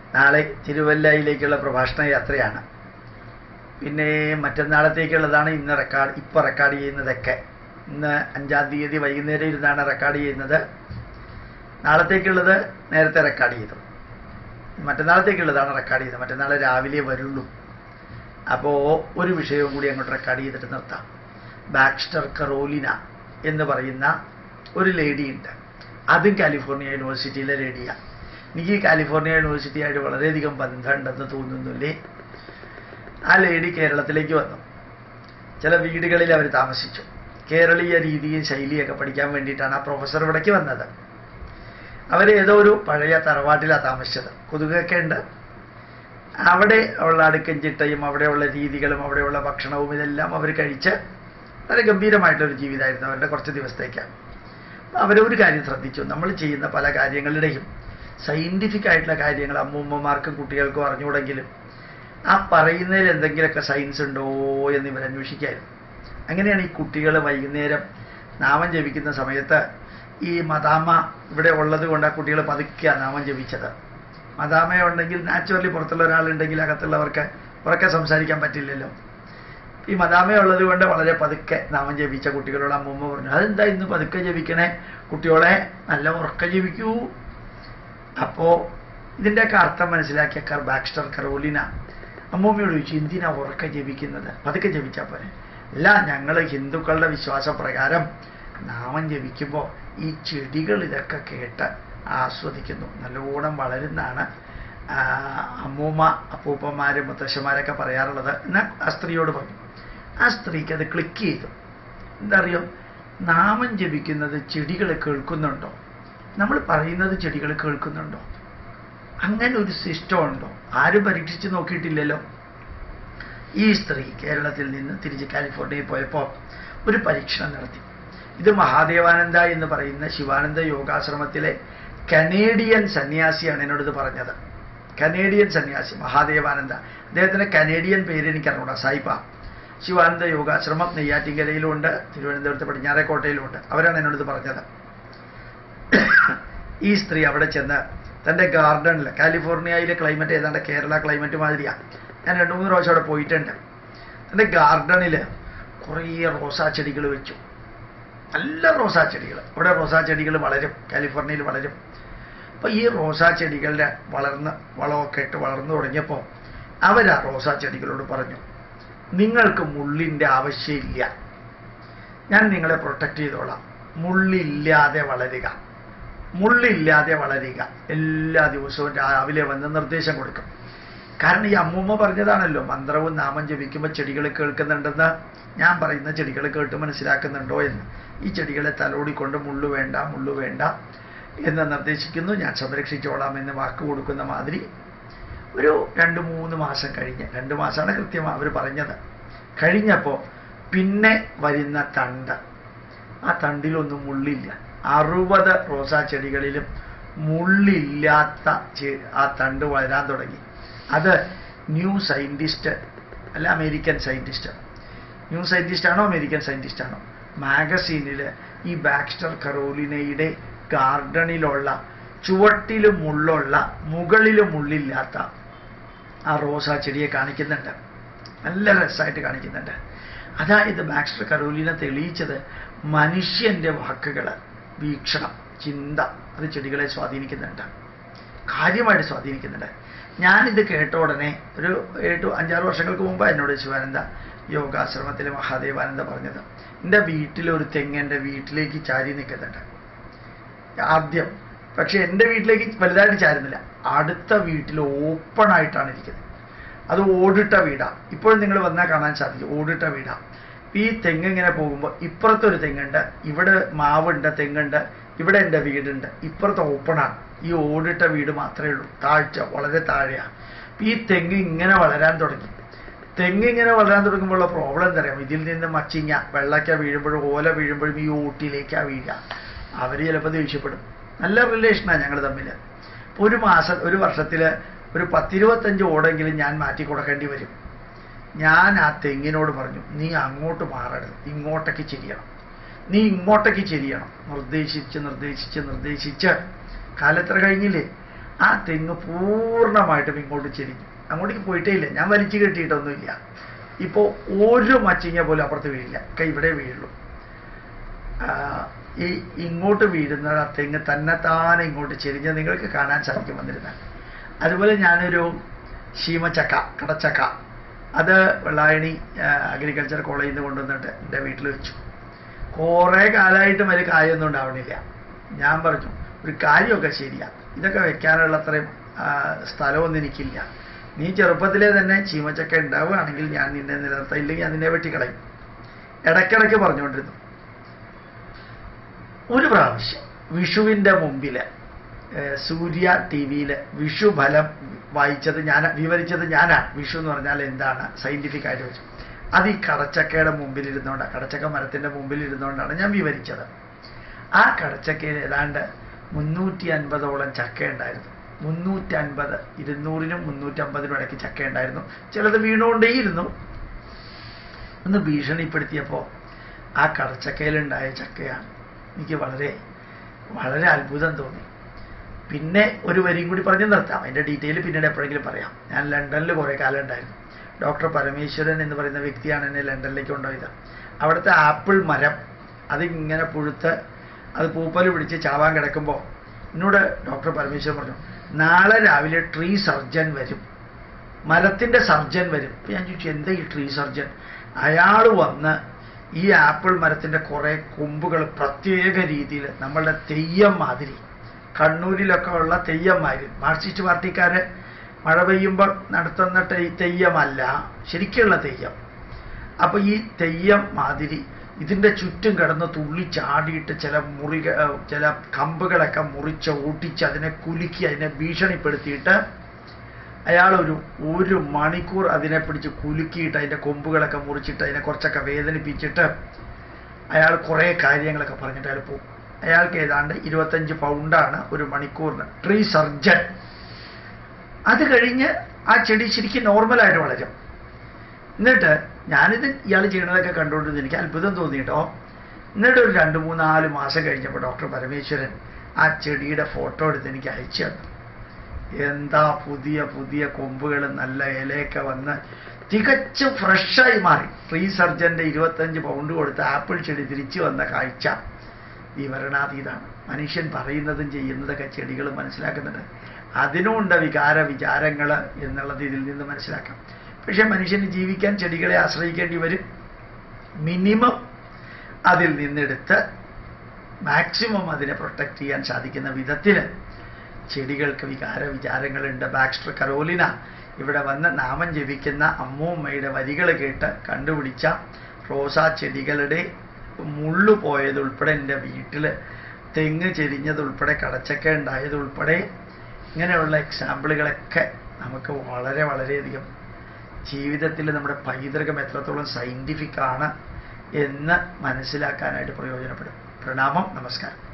നാളെ തിരുവല്ലയിലേക്കുള്ള പ്രഭാഷണ യാത്രയാണ് പിന്നെ മറ്റന്നാളത്തേക്കുള്ളതാണ് ഇന്ന് റെക്കോർഡ് ഇപ്പോൾ റെക്കോർഡ് ചെയ്യുന്നതൊക്കെ ഇന്ന് അഞ്ചാം തീയതി വൈകുന്നേരം ഇരുന്നാണ് റെക്കോർഡ് ചെയ്യുന്നത് നാളത്തേക്കുള്ളത് നേരത്തെ റെക്കോർഡ് ചെയ്തു മറ്റന്നാളത്തേക്കുള്ളതാണ് റെക്കോർഡ് ചെയ്തത് മറ്റന്നാൾ രാവിലെ വരുള്ളൂ അപ്പോൾ ഒരു വിഷയവും കൂടി അങ്ങോട്ട് റെക്കോർഡ് ചെയ്തിട്ട് നിർത്താം ബാക്സ്റ്റർ കറോലിന എന്ന് പറയുന്ന ഒരു ലേഡി ഉണ്ട് അതും കാലിഫോർണിയ യൂണിവേഴ്സിറ്റിയിലെ ലേഡിയാണ് എനിക്ക് ഈ കാലിഫോർണിയ യൂണിവേഴ്സിറ്റിയായിട്ട് വളരെയധികം ബന്ധമുണ്ടെന്ന് തോന്നുന്നില്ലേ ആ ലേഡി കേരളത്തിലേക്ക് വന്നു ചില വീടുകളിൽ അവർ താമസിച്ചു കേരളീയ രീതിയും ശൈലിയൊക്കെ പഠിക്കാൻ വേണ്ടിയിട്ടാണ് ആ പ്രൊഫസർ ഇവിടേക്ക് വന്നത് അവർ ഏതോ ഒരു പഴയ തറവാട്ടിലാണ് താമസിച്ചത് കൊതുകൊക്കെ ഉണ്ട് അവിടെ ഉള്ള അടുക്കും ചിട്ടയും അവിടെയുള്ള രീതികളും അവിടെയുള്ള ഭക്ഷണവും ഇതെല്ലാം അവർ കഴിച്ച് വളരെ ഗംഭീരമായിട്ടൊരു ജീവിതമായിരുന്നു അവരുടെ കുറച്ച് ദിവസത്തേക്കാണ് അപ്പോൾ അവരൊരു കാര്യം ശ്രദ്ധിച്ചു നമ്മൾ ചെയ്യുന്ന പല കാര്യങ്ങളുടെയും സയൻറ്റിഫിക് ആയിട്ടുള്ള കാര്യങ്ങൾ അമ്മൂമ്മമാർക്കും കുട്ടികൾക്കും അറിഞ്ഞുകൂടെങ്കിലും ആ പറയുന്നതിൽ എന്തെങ്കിലുമൊക്കെ സയൻസ് ഉണ്ടോ എന്ന് ഇവർ അന്വേഷിക്കായിരുന്നു അങ്ങനെയാണ് ഈ കുട്ടികൾ വൈകുന്നേരം നാമം ജപിക്കുന്ന സമയത്ത് ഈ മദാമ ഇവിടെ ഉള്ളത് കൊണ്ട് ആ കുട്ടികൾ പതുക്കെയാണ് നാമം ജപിച്ചത് മദാമ ഉണ്ടെങ്കിൽ നാച്ചുറലി പുറത്തുള്ള ഒരാളുണ്ടെങ്കിൽ അകത്തുള്ളവർക്ക് ഉറക്കെ സംസാരിക്കാൻ പറ്റില്ലല്ലോ ഈ മദാമ ഉള്ളത് കൊണ്ട് വളരെ പതുക്കെ നാമം ജപിച്ച കുട്ടികളോട് അമ്മൂമ്മ പറഞ്ഞു അതെന്താ ഇന്ന് പതുക്കെ ജപിക്കണേ കുട്ടികളെ നല്ല ഉറക്കം ജപിക്കൂ അപ്പോൾ ഇതിൻ്റെയൊക്കെ അർത്ഥം മനസ്സിലാക്കിയ കർ ബാക്സ്റ്റർ കറോലിന അമ്മൂമ്മയോട് ചോദിച്ചു എന്തിനാ ഉറക്കം ജപിക്കുന്നത് പതുക്കെ ജപിച്ചാൽ പോലെ അല്ല ഞങ്ങൾ ഹിന്ദുക്കളുടെ വിശ്വാസപ്രകാരം നാമം ജപിക്കുമ്പോൾ ഈ ചെടികൾ ഇതൊക്കെ കേട്ട് ആസ്വദിക്കുന്നു നല്ലോണം വളരുന്നതാണ് ആ, അമ്മൂമ്മ അപ്പൂപ്പന്മാര് മുത്തശ്ശന്മാരൊക്കെ പറയാറുള്ളത് എന്നാൽ ആ സ്ത്രീയോട് പറഞ്ഞു ആ സ്ത്രീക്ക് അത് ക്ലിക്ക് ചെയ്തു എന്താ അറിയോ നാമം ജപിക്കുന്നത് ചെടികൾ കേൾക്കുന്നുണ്ടോ നമ്മൾ പറയുന്നത് ചെടികൾ കേൾക്കുന്നുണ്ടോ അങ്ങനെ ഒരു സിസ്റ്റം ഉണ്ടോ ആരും പരീക്ഷിച്ച് നോക്കിയിട്ടില്ലല്ലോ ഈ സ്ത്രീ കേരളത്തിൽ നിന്ന് തിരിച്ച് കാലിഫോർണിയയിൽ പോയപ്പോൾ ഒരു പരീക്ഷണം നടത്തി ഇത് മഹാദേവാനന്ദ എന്ന് പറയുന്ന ശിവാനന്ദ യോഗാശ്രമത്തിലെ കനേഡിയൻ സന്യാസിയാണ് എന്നോട് ഇത് പറഞ്ഞത് കനേഡിയൻ സന്യാസി മഹാദേവാനന്ദ അദ്ദേഹത്തിന്റെ കനേഡിയൻ പേര് എനിക്ക് അറിഞ്ഞൂടാ സായിപ്പ ശിവാനന്ദ യോഗാശ്രമം നെയ്യാറ്റിങ്കരയിലുമുണ്ട് തിരുവനന്തപുരത്ത് പടിഞ്ഞാറേക്കോട്ടയിലുമുണ്ട് അവരാണ് എന്നോട് ഇത് പറഞ്ഞത് ഈ സ്ത്രീ അവിടെ ചെന്ന് തൻ്റെ ഗാർഡനിൽ കാലിഫോർണിയയിലെ ക്ലൈമറ്റ് ഏതാണ്ട് കേരള ക്ലൈമറ്റ് മാതിരിയാണ് ഞാൻ രണ്ട് മൂന്ന് പ്രാവശ്യം അവിടെ പോയിട്ടുണ്ട് തൻ്റെ ഗാർഡനിൽ കുറേ റോസാ ചെടികൾ വെച്ചു നല്ല റോസാ ചെടികൾ ഇവിടെ റോസാ ചെടികൾ വളരും കാലിഫോർണിയയിൽ വളരും അപ്പോൾ ഈ റോസാ ചെടികളുടെ വളർന്ന് വളമൊക്കെ ഇട്ട് വളർന്നു തുടങ്ങിയപ്പോൾ അവർ ആ റോസാ ചെടികളോട് പറഞ്ഞു നിങ്ങൾക്ക് മുള്ളിൻ്റെ ആവശ്യമില്ല ഞാൻ നിങ്ങളെ പ്രൊട്ടക്റ്റ് ചെയ്തോളാം മുള്ളില്ലാതെ വളരുക മുള്ളില്ലാതെ വളരുക എല്ലാ ദിവസവും രാവിലെ വന്ന് നിർദ്ദേശം കൊടുക്കും കാരണം ഈ അമ്മൂമ്മ പറഞ്ഞതാണല്ലോ മന്ത്രവും നാമം ജപിക്കുമ്പോൾ ചെടികൾ കേൾക്കുന്നുണ്ടെന്ന് ഞാൻ പറയുന്ന ചെടികൾ കേട്ട് മനസ്സിലാക്കുന്നുണ്ടോ എന്ന് ഈ ചെടികളെ തലോടിക്കൊണ്ട് മുള്ളു വേണ്ട മുള്ളു വേണ്ട എന്ന് നിർദ്ദേശിക്കുന്നു ഞാൻ സംരക്ഷിച്ചോളാം എന്ന് വാക്ക് കൊടുക്കുന്ന മാതിരി ഒരു രണ്ട് മൂന്ന് മാസം കഴിഞ്ഞ് രണ്ട് മാസമാണ് കൃത്യം അവർ പറഞ്ഞത് കഴിഞ്ഞപ്പോൾ പിന്നെ വരുന്ന തണ്ട് ആ തണ്ടിലൊന്നും മുള്ളില്ല അറുപത് റോസാ ചെടികളിലും മുള്ളില്ലാത്ത ചെ- ആ തണ്ട് വളരാൻ തുടങ്ങി അത് ന്യൂ സയൻറ്റിസ്റ്റ് അല്ല അമേരിക്കൻ സയൻറ്റിസ്റ്റ് ന്യൂ സയൻറ്റിസ്റ്റ് ആണോ അമേരിക്കൻ സയൻറ്റിസ്റ്റ് ആണോ മാഗസീനിൽ ഈ ബാക്സ്റ്റർ കറോലിനയുടെ ഗാർഡനിലുള്ള ചുവട്ടിലും മുള്ളുള്ള മുകളിലും മുള്ളില്ലാത്ത ആ റോസാ ചെടിയെ കാണിക്കുന്നുണ്ട് നല്ല രസമായിട്ട് കാണിക്കുന്നുണ്ട് അതായത് ബാക്സ്റ്റർ കരോലിനെ തെളിയിച്ചത് മനുഷ്യന്റെ വാക്കുകൾ വീക്ഷണം ചിന്ത അത് ചെടികളെ സ്വാധീനിക്കുന്നുണ്ട് കാര്യമായിട്ട് സ്വാധീനിക്കുന്നുണ്ട് ഞാനിത് കേട്ട ഉടനെ ഒരു ഏഴ് അഞ്ചാറ് വർഷങ്ങൾക്ക് മുമ്പ് എന്നോട് ശിവാനന്ദ യോഗാശ്രമത്തിലെ മഹാദേവാനന്ദ പറഞ്ഞത് എൻ്റെ വീട്ടിൽ ഒരു തെങ്ങ് എൻ്റെ വീട്ടിലേക്ക് ചാരി നിൽക്കുന്നുണ്ട് ആദ്യം പക്ഷെ എൻ്റെ വീട്ടിലേക്ക് വലുതായിട്ട് ചാരുന്നില്ല അടുത്ത വീട്ടിൽ ഓപ്പൺ ആയിട്ടാണ് ഇരിക്കുന്നത് അത് ഓടിട്ട വീടാ ഇപ്പോഴും നിങ്ങൾ വന്നാൽ കാണാൻ സാധിക്കും ഓടിട്ട വീടാ ഈ തെങ്ങ് ഇങ്ങനെ പോകുമ്പോൾ ഇപ്പുറത്തൊരു തെങ്ങുണ്ട് ഇവിടെ മാവുണ്ട് തെങ്ങുണ്ട് ഇവിടെ എൻ്റെ വീടുണ്ട് ഇപ്പുറത്ത് ഓപ്പണാണ് ഈ ഓടിട്ട വീട് മാത്രമേ ഉള്ളൂ താഴ്ച വളരെ താഴെയാണ് ഈ തെങ്ങ് ഇങ്ങനെ വളരാൻ തുടങ്ങി തെങ്ങ് ഇങ്ങനെ വളരാൻ തുടങ്ങുമ്പോഴുള്ള പ്രോബ്ലം എന്താ അറിയാം ഇതിൽ നിന്ന് മച്ചിങ്ങ വെള്ളക്ക വീഴുമ്പോഴും ഓല വീഴുമ്പോഴും ഈ ഊട്ടിലേക്കാ വീഴുക അവർ ചിലപ്പോൾ ദേഷ്യപ്പെടും നല്ല റിലേഷനാണ് ഞങ്ങൾ തമ്മിൽ ഒരു മാസം ഒരു വർഷത്തിൽ ഒരു പത്തിരുപത്തഞ്ച് ഓടെങ്കിലും ഞാൻ മാറ്റി കൊടുക്കേണ്ടി വരും ഞാൻ ആ തെങ്ങിനോട് പറഞ്ഞു നീ അങ്ങോട്ട് മാറരുത് ഇങ്ങോട്ടേക്ക് ചെരിയണം നീ ഇങ്ങോട്ടേക്ക് ചെരിയണം നിർദ്ദേശിച്ച് നിർദ്ദേശിച്ച് നിർദ്ദേശിച്ച് കാലത്ര കഴിഞ്ഞില്ലേ ആ തെങ്ങ് പൂർണ്ണമായിട്ടും ഇങ്ങോട്ട് ചെരിഞ്ഞു അങ്ങോട്ടേക്ക് പോയിട്ടേ ഇല്ല ഞാൻ വലിച്ചു കെട്ടിയിട്ടൊന്നുമില്ല ഇപ്പോൾ ഒരു മച്ചിങ്ങ പോലും അപ്പുറത്ത് വീഴില്ല ഒക്കെ ഇവിടെ വീഴുള്ളൂ ആ, ഈ ഇങ്ങോട്ട് വീഴുന്ന ആ തെങ്ങ് തന്നെത്താനെ ഇങ്ങോട്ട് ചെരിഞ്ഞ് നിങ്ങൾക്ക് കാണാൻ സാധിക്കും വന്നിരുന്നാൽ അതുപോലെ ഞാനൊരു ശീമച്ചക്ക കടച്ചക്ക അത് വെള്ളായണി അഗ്രികൾച്ചർ കോളേജിൽ നിന്ന് കൊണ്ടുവന്നിട്ട് എൻ്റെ വീട്ടിൽ വെച്ചു കുറേ കാലമായിട്ടും അതിൽ കായൊന്നും ഉണ്ടാവണില്ല ഞാൻ പറഞ്ഞു ഒരു കാര്യമൊക്കെ ശരിയാ ഇതൊക്കെ വെക്കാനുള്ള അത്രയും ആ, സ്ഥലമൊന്നും എനിക്കില്ല നീ ചെറുപ്പത്തിലേ തന്നെ ചീമച്ചക്ക ഉണ്ടാവുകയാണെങ്കിൽ ഞാൻ നിന്നെ നിലനിർത്താം ഇല്ലെങ്കിൽ ഞാൻ നിന്നെ വെട്ടിക്കളയും ഇടയ്ക്കിടയ്ക്ക് പറഞ്ഞുകൊണ്ടിരുന്നു ഒരു പ്രാവശ്യം വിഷുവിൻ്റെ മുമ്പിൽ സൂര്യ ടി വിയിൽ വിഷു ഫലം വായിച്ചത് ഞാൻ വിവരിച്ചത് ഞാനാണ് വിഷു എന്ന് പറഞ്ഞാൽ എന്താണ് സയൻറ്റിഫിക് ആയിട്ട് വെച്ചു അത് ഈ കടച്ചക്കയുടെ മുമ്പിൽ ഇരുന്നുകൊണ്ടാണ് കടച്ചക്ക മരത്തിൻ്റെ മുമ്പിൽ ഇരുന്നുകൊണ്ടാണ് ഞാൻ വിവരിച്ചത് ആ കടച്ചക്കയിൽ ഏതാണ്ട് മുന്നൂറ്റി അൻപതോളം ചക്ക ഉണ്ടായിരുന്നു മുന്നൂറ്റി അൻപത് ഇരുന്നൂറിനും മുന്നൂറ്റമ്പതിനും ഇടയ്ക്ക് ചക്ക ഉണ്ടായിരുന്നു ചിലത് വീണുകൊണ്ടേയിരുന്നു ഒന്ന് ഭീഷണിപ്പെടുത്തിയപ്പോൾ ആ കടച്ചക്കയിലുണ്ടായ ചക്കയാണ് എനിക്ക് വളരെ വളരെ അത്ഭുതം തോന്നി പിന്നെ ഒരു വരിയും കൂടി പറഞ്ഞ് നിർത്താം അതിൻ്റെ ഡീറ്റെയിൽ പിന്നീട് എപ്പോഴെങ്കിലും പറയാം ഞാൻ ലണ്ടനിൽ കുറേ കാലം ഉണ്ടായിരുന്നു ഡോക്ടർ പരമേശ്വരൻ എന്ന് പറയുന്ന വ്യക്തിയാണ് എന്നെ ലണ്ടനിലേക്ക് കൊണ്ടുപോയത് അവിടുത്തെ ആപ്പിൾ മരം അതിങ്ങനെ പുഴുത്ത് അത് പൂപ്പൽ പിടിച്ച് ചാവാൻ കിടക്കുമ്പോൾ എന്നോട് ഡോക്ടർ പരമേശ്വരൻ പറഞ്ഞു നാളെ രാവിലെ ട്രീ സർജൻ വരും മരത്തിൻ്റെ സർജൻ വരും അപ്പം ഞാൻ ചോദിച്ചു എന്താ ഈ ട്രീ സർജൻ അയാൾ വന്ന് ഈ ആപ്പിൾ മരത്തിൻ്റെ കുറേ കൊമ്പുകൾ പ്രത്യേക രീതിയിൽ നമ്മളുടെ തെയ്യം മാതിരി കണ്ണൂരിലൊക്കെ ഉള്ള തെയ്യം മാതിരി മാർക്സിസ്റ്റ് പാർട്ടിക്കാര് മഴ പെയ്യുമ്പോൾ നടത്തുന്ന ടെ- തെയ്യമല്ല ശരിക്കുള്ള തെയ്യം അപ്പോൾ ഈ തെയ്യം മാതിരി ഇതിൻ്റെ ചുറ്റും കിടന്ന് തുള്ളി ചാടിയിട്ട് ചില മുറി ചില കമ്പുകളൊക്കെ മുറിച്ച് ഓട്ടിച്ച് അതിനെ കുലുക്കി അതിനെ ഭീഷണിപ്പെടുത്തിയിട്ട് അയാൾ ഒരു ഒരു മണിക്കൂർ അതിനെ പിടിച്ച് കുലുക്കിയിട്ട് അതിൻ്റെ കൊമ്പുകളൊക്കെ മുറിച്ചിട്ട് അതിനെ കുറച്ചൊക്കെ വേദനിപ്പിച്ചിട്ട് അയാൾ കുറേ കാര്യങ്ങളൊക്കെ പറഞ്ഞിട്ട് അയാൾ പോകും അയാൾക്ക് ഏതാണ്ട് ഇരുപത്തഞ്ച് പൗണ്ടാണ് ഒരു മണിക്കൂറിന് ട്രീ സർജൻ അത് കഴിഞ്ഞ് ആ ചെടി ശരിക്കും നോർമലായിട്ട് വളരും എന്നിട്ട് ഞാനിത് ഇയാൾ ചെയ്യണതൊക്കെ കണ്ടുകൊണ്ടിരുന്നു എനിക്ക് അത്ഭുതം തോന്നി കേട്ടോ എന്നിട്ട് ഒരു രണ്ട് മൂന്ന് നാല് മാസം കഴിഞ്ഞപ്പോൾ ഡോക്ടർ പരമേശ്വരൻ ആ ചെടിയുടെ ഫോട്ടോ എടുത്ത് എനിക്ക് അയച്ചു തന്നു എന്താ പുതിയ പുതിയ കൊമ്പുകൾ നല്ല ഇലയൊക്കെ വന്ന് തികച്ചും ഫ്രഷായി മാറി ട്രീ സർജന്റെ ഇരുപത്തഞ്ച് പൗണ്ട് കൊടുത്ത് ആപ്പിൾ ചെടി തിരിച്ചു വന്ന കാഴ്ച വിവരണാതീതാണ് മനുഷ്യൻ പറയുന്നതും ചെയ്യുന്നതൊക്കെ ചെടികൾ മനസ്സിലാക്കുന്നുണ്ട് അതിനുമുണ്ട് വികാര വിചാരങ്ങൾ എന്നുള്ളത് ഇതിൽ നിന്ന് മനസ്സിലാക്കാം പക്ഷെ മനുഷ്യന് ജീവിക്കാൻ ചെടികളെ ആശ്രയിക്കേണ്ടി വരും മിനിമം അതിൽ നിന്നെടുത്ത് മാക്സിമം അതിനെ പ്രൊട്ടക്റ്റ് ചെയ്യാൻ സാധിക്കുന്ന വിധത്തിൽ ചെടികൾക്ക് വികാര വിചാരങ്ങളുണ്ട് ബാക്സ്റ്റർ കരോലിന ഇവിടെ വന്ന് നാമം ജപിക്കുന്ന അമ്മൂമ്മയുടെ വരികൾ കേട്ട് കണ്ടുപിടിച്ച റോസാ ചെടികളുടെ മുള്ളു പോയതുൾപ്പെടെ എൻ്റെ വീട്ടിൽ തെങ്ങ് ചെരിഞ്ഞതുൾപ്പെടെ കടച്ചക്ക ഉണ്ടായതുൾപ്പെടെ ഇങ്ങനെയുള്ള എക്സാമ്പിളുകളൊക്കെ നമുക്ക് വളരെ വളരെയധികം ജീവിതത്തിൽ നമ്മുടെ പൈതൃകം എത്രത്തോളം സയൻറ്റിഫിക് ആണ് എന്ന് മനസ്സിലാക്കാനായിട്ട് പ്രയോജനപ്പെടും പ്രണാമം നമസ്കാരം